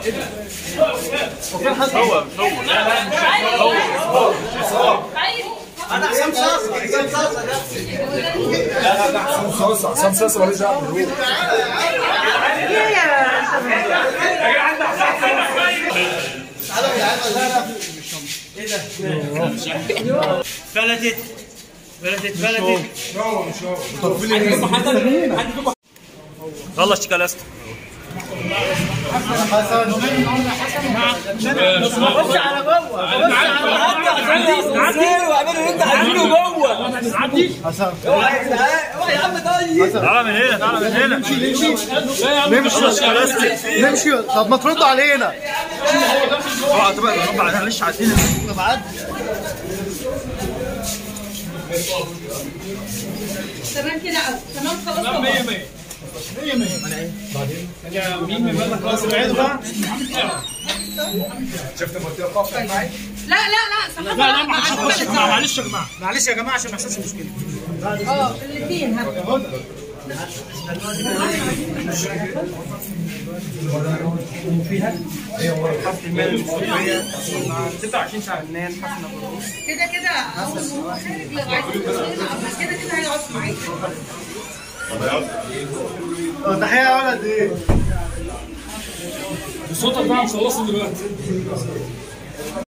هو مش هو لا لا مش هو هو انا حسام صاصه حسام صاصه ده خلاص عصام ساسي ماليش دعوه بالروح فلتت فلتت فلتت غلط شيكالاست خش على جوه خش على عدي واعملوا اللي انت عايزينه جوه يا عم طيب تعالى من هنا تعالى من هنا نمشي نمشي طب ما تردوا علينا اوعى تبقى رب معلش عدينا تمام كده تمام خلاص لا لا لا صح لا لا معلش يا جماعه معلش يا جماعه عشان ما يحصلش مشكله اه الاثنين ها 26 ساعه فنان حسن ابو كده كده اول ما هو خارج لو عايز تخش كده كده هيقعد معاك تحيه يا ولد ايه صوتك بقى مخلصه دلوقتي